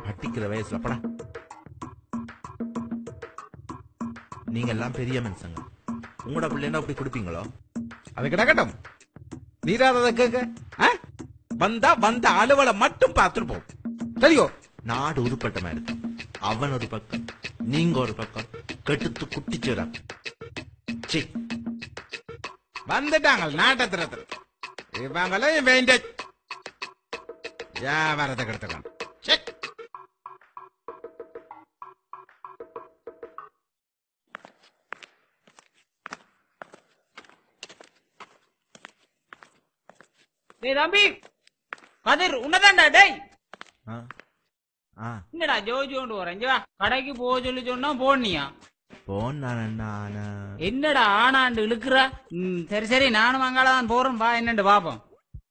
கட்டிக்கிற வயசுல படா நீங்க எல்லாம் பெரிய மனுஷங்க உங்களோட பிள்ளைன்னா அப்படி கொடுப்பீங்களோ அது கிடக்கட்டும் நீராத கேட்க ஆ? வந்தா வந்த அலுவலை மட்டும் பார்த்துட்டு போ சரியோ நாடு உருப்பட்ட மாதிரி இருக்கு அவன் ஒரு பக்கம் நீங்க ஒரு பக்கம் கெட்டுத்து குட்டிச்சுரா சி வந்துட்டாங்க நாட்டத்திரத்தில் இவங்களும் வேண்ட வியாபாரத்தை கெடுத்துக்கலாம் சே டேய் தம்பி கதிர் உன்னதான்டா டேய் ஆ ஆ என்னடா ஜோஜி கொண்டு வரேன் இங்க வா கடைக்கு போக சொல்லி சொன்னா போனியா போன் நான் என்னடா ஆனாண்டு இழுக்குற ம், சரி சரி நானும் அங்கால தான் போறேன் வா என்னண்டு பாப்போம்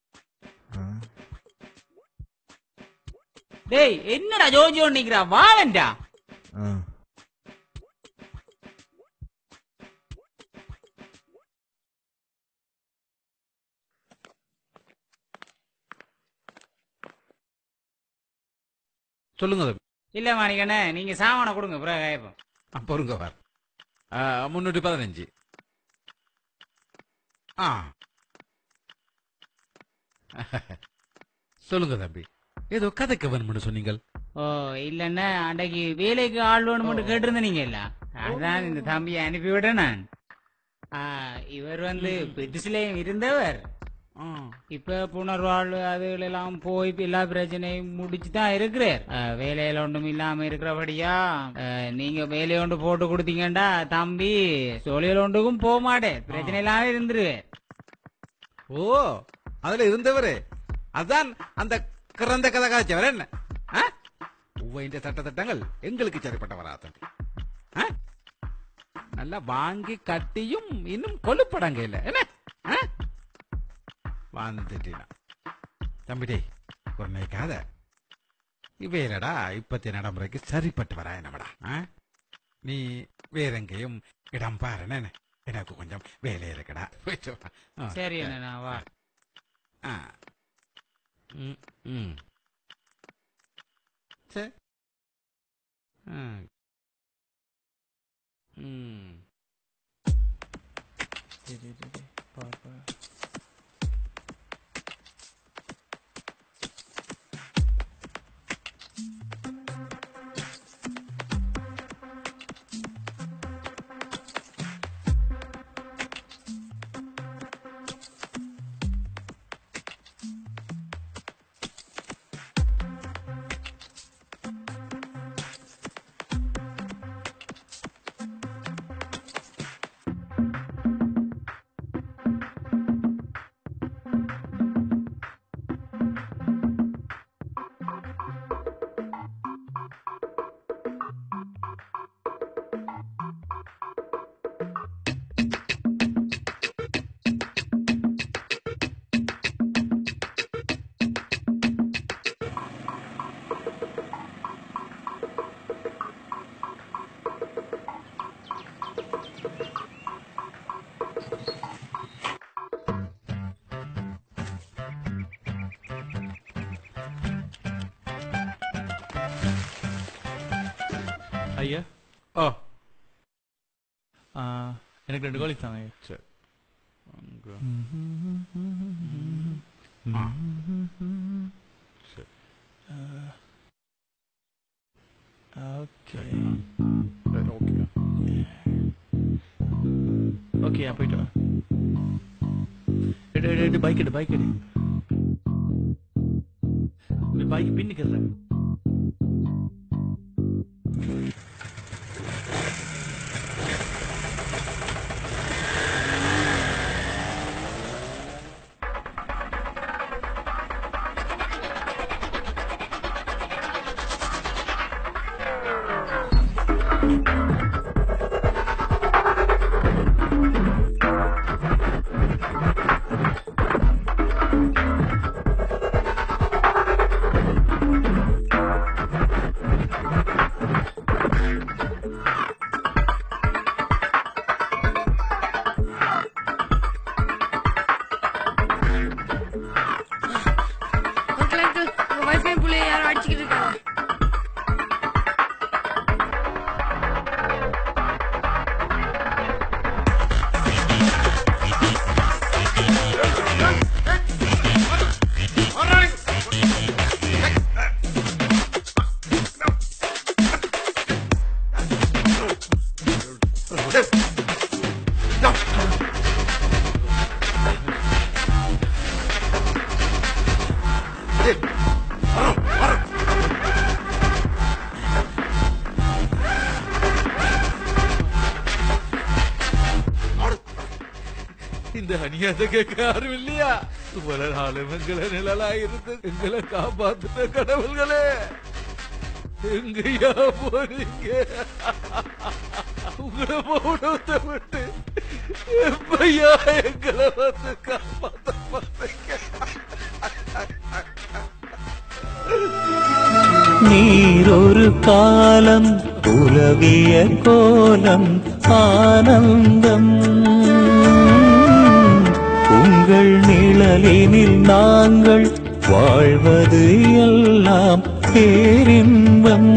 டேய் என்னடா ஜோஜி கொண்டு நிக்கிறா வா வேண்டா சொல்லுங்க தம்பி. இல்ல மாணிக்கண்ணே நீங்க சாமானை கொடுங்க பிறகு கேட்போம் ஆ, பொறுங்க வார் முன்னூற்றி பதினஞ்சு ஆ சொல்லுங்க தம்பி ஏதோ கதைக்கு வேணும்னு சொன்னீங்கள் ஓ இல்லன்னா அன்றைக்கு வேலைக்கு ஆள் வேணும்னு கேட்டிருந்த நீங்க இல்ல அதான் இந்த தம்பியை அனுப்பி விட நான் ஆ, இவர் வந்து பெருசிலையும் இருந்தவர் ஆ, இப்ப புனர்வாழ்வு அதுகள் எல்லாம் போய் இப்ப எல்லா பிரச்சனையும் முடிச்சு தான் இருக்கிறார் ஆ, வேலையில ஒன்றும் இல்லாம இருக்கிறபடியா ஆ, நீங்க வேலையை ஒன்று போட்டு கொடுத்தீங்கடா தம்பி தொழில் ஒன்றுக்கும் போக மாட்டேன் பிரச்சனை இல்லாம இருந்துருவேன் ஓ அதுல இருந்தவரு அதான் அந்த கிறந்த கதை காய்ச்சவர் என்ன ஆ? உவ்வைன்ற சட்ட திட்டங்கள் எங்களுக்கு சரிப்பட்ட வரா தம்பி ஆ? நல்லா வாங்கி கட்டியும் இன்னும் கொலுப்படங்க இல்ல என்ன ஆ? வந்துட்டீனா தம்பி டேய் ஒரு நாய்க்காத இவையிலடா இப்பத்திய நடைமுறைக்கு சரிப்பட்டு வரா என்னமடா ஆ? நீ வேற எங்கேயும் இடம் பாரு என்ன எனக்கு கொஞ்சம் வேலை இருக்குடா போயிட்டு வா. ஆ, சரி அண்ணா வா ஆ. ம், ம். சரி. ஆ. ம். ஐயா ஓ ஆ, எனக்கு ரெண்டு கோழி தாங்க ஐயா சரி அங்க. ஆ. சரி. ஓகே சரி, ஓகே ஓகே நான் போயிட்டு வரேன் எடு எடு எடு பைக் எடு பைக் எடு பைக் பின்னுக்கிறேன் இந்த அநியாயத்தை கேட்க யாரும் இல்லையா இவ்வளவு நாளும் எங்களை நிழலாயிருந்து எங்களை காப்பாத்துன கடவுள்களே எங்கய்யா போறீங்க உங்களை மௌனத்தை விட்டு எப்பையா எங்களை வந்து காப்பாத்த போறீங்க நீரொரு காலம் உலவிய கோலம் ஆனந்தம் உங்கள் நிழலினில் நாங்கள் வாழ்வது எல்லாம் பேரின்பம்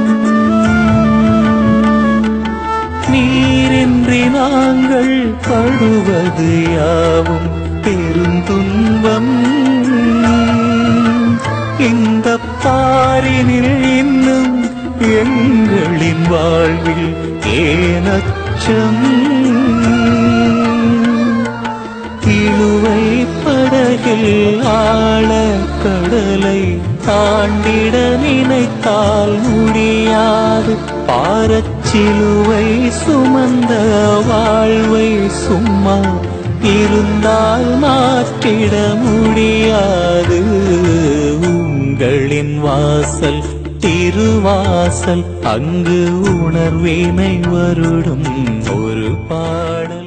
நீரின்றி நாங்கள் படுவது யாவும் பெருந்துன்பம் இந்த பாரினில் இன்னும் எங்களின் வாழ்வில் ஏனச்சம் இழுவை படகில் ஆழ கடலை தாண்டிட நினைத்தால் முடியாது பாரச்சிலுவை சுமந்த வாழ்வை சும்மா இருந்தால் மாற்றிட முடியாது உங்களின் வாசல் திருவாசல் அங்கு உணர்வினை வருடும் ஒரு பாடல்